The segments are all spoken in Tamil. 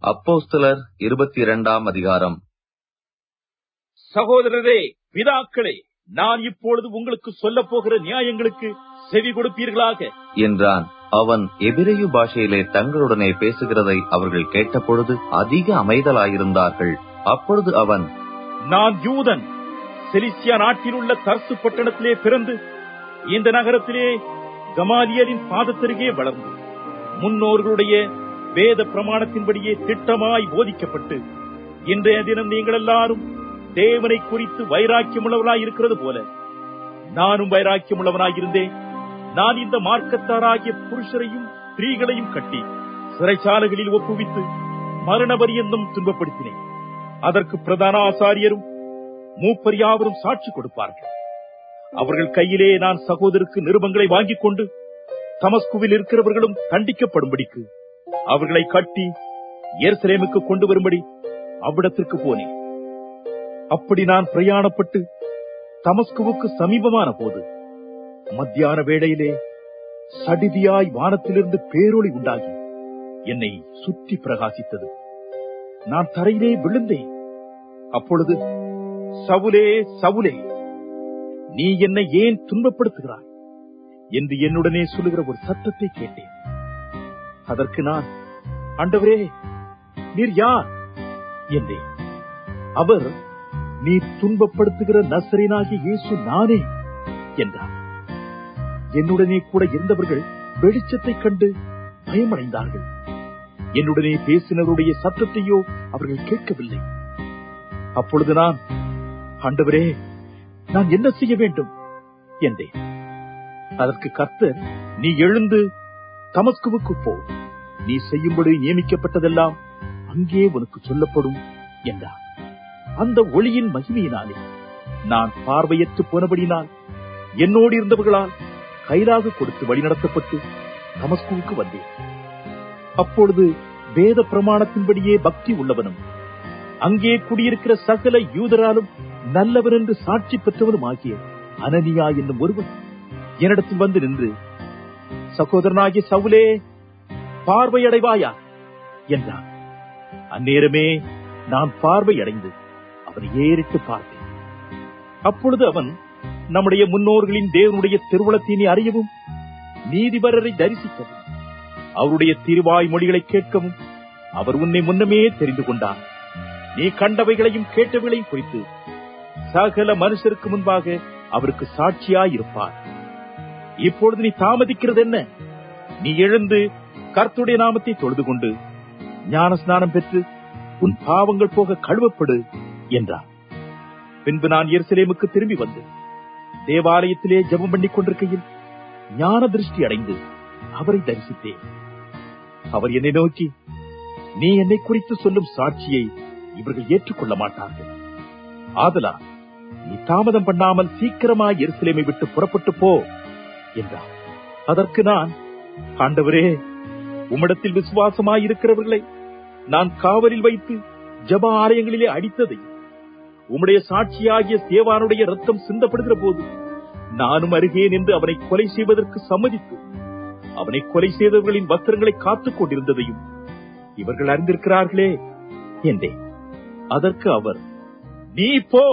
அப்போஸ்தலர் இருபத்தி இரண்டாம் அதிகாரம் சகோதரரே பிதாக்களே நான் இப்பொழுது உங்களுக்கு சொல்லப் போகிற நியாயங்களுக்கு செவி கொடுப்பீர்களாக என்றான் அவன் எபிரேயு பாஷையிலே தங்களுடனே பேசுகிறதை அவர்கள் கேட்டபொழுது அதிக அமைதலாயிருந்தார்கள் அப்பொழுது அவன் நான் யூதன் செலிசியா நாட்டில் உள்ள தர்சு பட்டணத்திலே பிறந்து இந்த நகரத்திலே கமாலியரின் பாதத்தருகே வளர்ந்து முன்னோர்களுடைய வேத பிரமாணத்தின்படியே திட்டமாய் போதிக்கப்பட்டு இன்றைய தினம் நீங்கள் எல்லாரும் தேவனை குறித்து வைராக்கியம் உள்ளவர்களாய் இருக்கிறது போல நானும் வைராக்கியம் உள்ளவனாய் இருந்தேன் நான் இந்த மார்க்கத்தாராகிய புருஷரையும் ஸ்திரீகளையும் கட்டி சிறைச்சாலைகளில் ஒப்புவித்து மரண பரியந்தம் துன்பப்படுத்தினேன் அதற்கு பிரதான ஆசாரியரும் மூப்பர் யாவரும் சாட்சி கொடுப்பார்கள் அவர்கள் கையிலே நான் சகோதரருக்கு நிருபங்களை வாங்கிக் கொண்டு தமஸ்குவில் இருக்கிறவர்களும் தண்டிக்கப்படும்படிக்கு அவர்களை கட்டி எருசலேமுக்கு கொண்டு வரும்படி அவ்விடத்திற்கு போனேன் அப்படி நான் பிரயாணப்பட்டு தமஸ்குவுக்கு சமீபமான போது மத்தியான வேளையிலே சடிதியாய் வானத்திலிருந்து பேரொளி உண்டாகி என்னை சுற்றி பிரகாசித்தது நான் தரையிலே விழுந்தேன் அப்பொழுது சவுலே சவுலே நீ என்னை ஏன் துன்பப்படுத்துகிறாய் என்று என்னுடனே சொல்லுகிற ஒரு சத்தத்தை கேட்டேன் அதற்கு நான் ஆண்டவரே நீர் யார் என்றேன் அவர் நீ துன்பப்படுத்துகிற நசரேனாகிய இயேசு நானே என்றார் என்னுடனே கூட இருந்தவர்கள் வெளிச்சத்தைக் கண்டு பயமடைந்தார்கள் என்னுடனே பேசினருடைய சத்தத்தையோ அவர்கள் கேட்கவில்லை அப்பொழுது நான் ஆண்டவரே நான் என்ன செய்ய வேண்டும் என்றேன் அதற்கு கர்த்தர் நீ எழுந்து தமஸ்குவுக்கு போ நீ செய்யும்படி நியமிக்கப்பட்டதெல்லாம் அங்கே உனக்கு சொல்லப்படும் என்றார் அந்த ஒளியின் மகிமையினாலே நான் பார்வையற்று போனபடினால் என்னோடு இருந்தவர்களால் கைலாக கொடுத்து வழிநடத்தப்பட்டு தமஸ்குவுக்கு வந்தேன் அப்பொழுது வேத பிரமாணத்தின்படியே பக்தி உள்ளவனும் அங்கே குடியிருக்கிற சகல யூதராலும் நல்லவன் என்று சாட்சி பெற்றவனும் ஆகிய அனனியா என்னும் ஒருவன் என்னிடத்தில் வந்து நின்று சகோதரனாகிய சவுலே பார்வையடைவாயா என்றான் அந்நேரமே நான் பார்வையடைந்து அவனை ஏறிட்டு பார்த்தேன் அப்பொழுது அவன் நம்முடைய முன்னோர்களின் தேவனுடைய திருவுளத்தினை அறியவும் நீதிபரரை தரிசிக்கவும் அவருடைய திருவாய் மொழிகளை கேட்கவும் அவர் உன்னை முன்னமே தெரிந்து கொண்டார் நீ கண்டவைகளையும் கேட்டவைகளையும் குறித்து சகல மனுஷருக்கு முன்பாக அவருக்கு சாட்சியாயிருப்பார் இப்பொழுது நீ தாமதிக்கிறது என்ன நீ எழுந்து கர்த்துடைய நாமத்தை தொழுது கொண்டு ஞான ஸ்நானம் பெற்று உன் பாவங்கள் போக கழுவப்படு என்றார் பின்பு நான் எருசலேமுக்கு திரும்பி வந்து தேவாலயத்திலே ஜெபம் பண்ணிக் கொண்டிருக்கையில் ஞான திருஷ்டி அடைந்து அவரை தரிசித்தேன் அவர் என்னை நோக்கி நீ என்னை குறித்து சொல்லும் சாட்சியை இவர்கள் ஏற்றுக்கொள்ள மாட்டார்கள் ஆதலா நீ தாமதம் பண்ணாமல் சீக்கிரமாய் எருசலேமை விட்டு புறப்பட்டு போ என்றார் அதற்கு நான் ஆண்டவரே உம்மிடத்தில் விசுவாசமாய் இருக்கிறவர்களை நான் காவலில் வைத்து ஜப ஆலயங்களிலே அடித்ததை உம்முடைய சாட்சியாகிய சேவானுடைய ரத்தம் சிந்தப்படுகிற போது நானும் அருகே நின்று அவனை கொலை செய்வதற்கு சம்மதித்து அவனை கொலை செய்தவர்களின் வஸ்திரங்களை காத்துக் கொண்டிருந்ததையும் இவர்கள் அறிந்திருக்கிறார்களே என்றேன் அதற்கு அவர் நீ போ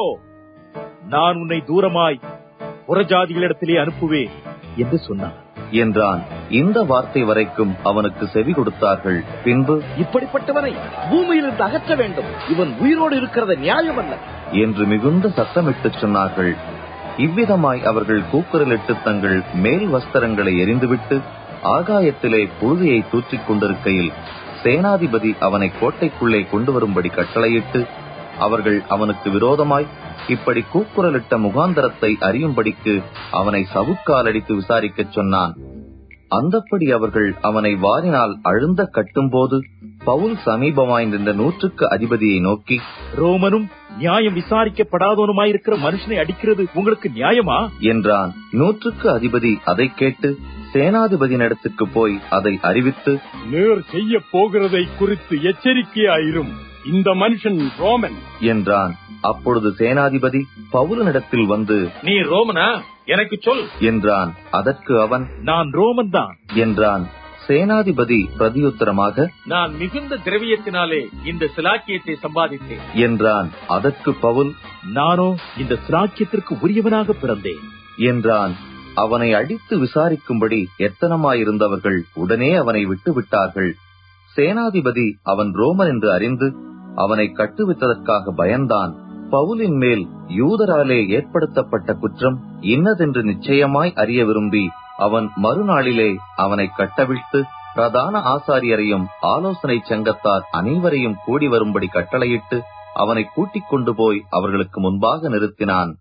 நான் உன்னை தூரமாய் புறஜாதிகளிடத்திலே அனுப்புவேன் என்று சொன்னார் என்றான் இந்த வார்த்தை வரைக்கும் அவனுக்கு செவி கொடுத்தார்கள் பின்பு இப்படிப்பட்டவனை பூமியிலிருந்து அகற்ற வேண்டும் இவன் உயிரோடு இருக்கிறது நியாயமல்ல என்று மிகுந்த சத்தமிட்டுச் சொன்னார்கள் இவ்விதமாய் அவர்கள் கூக்குரலிட்டு தங்கள் மேல் வஸ்திரங்களை எரிந்துவிட்டு ஆகாயத்திலே புழுதியை தூற்றிக் கொண்டிருக்கையில் சேனாதிபதி அவனை கோட்டைக்குள்ளே கொண்டு வரும்படி கட்டளையிட்டு அவர்கள் அவனுக்கு விரோதமாய் இப்படி கூக்குரலிட்ட முகாந்தரத்தை அறியும்படிக்கு அவனை சவுக்காலடித்து விசாரிக்கச் சொன்னான் அந்தப்படி அவர்கள் அவனை வாரினால் அழுந்த கட்டும்போது பவுல் சமீபமாய் நின்ற நூற்றுக்கு அதிபதியை நோக்கி ரோமனும் நியாயம் விசாரிக்கப்படாதவனுமாயிருக்கிற மனுஷனை அடிக்கிறது உங்களுக்கு நியாயமா என்றான் நூற்றுக்கு அதிபதி அதை கேட்டு சேனாதிபதியினிடத்துக்கு போய் அதை அறிவித்து நேர் செய்ய போகிறதை குறித்து எச்சரிக்கையாயிரும் இந்த மனுஷன் ரோமன் என்றான் அப்பொழுது சேனாதிபதி பவுலனிடத்தில் வந்து நீ ரோமனா எனக்கு சொல் என்றான் அதற்கு அவன் நான் ரோமன் தான் என்றான் சேனாதிபதி பிரதியுத்தரமாக நான் மிகுந்த திரவியத்தினாலே இந்த சிலாக்கியத்தை சம்பாதித்தேன் என்றான் அதற்கு பவுல் நானோ இந்த சிலாக்கியத்திற்கு உரியவனாக பிறந்தேன் என்றான் அவனை அடித்து விசாரிக்கும்படி எத்தனமாயிருந்தவர்கள் உடனே அவனை விட்டு விட்டார்கள் சேனாதிபதி அவன் ரோமன் என்று அறிந்து அவனை கட்டுவித்ததற்காக பயந்தான் பவுலின் மேல் யூதராலே ஏற்படுத்தப்பட்ட குற்றம் இன்னதென்று நிச்சயமாய் அறிய விரும்பி அவன் மறுநாளிலே அவனை கட்டவிழ்த்து பிரதான ஆசாரியரையும் ஆலோசனை சங்கத்தார் அனைவரையும் கூடி வரும்படி கட்டளையிட்டு அவனை கூட்டிக் கொண்டு போய் அவர்களுக்கு முன்பாக நிறுத்தினான்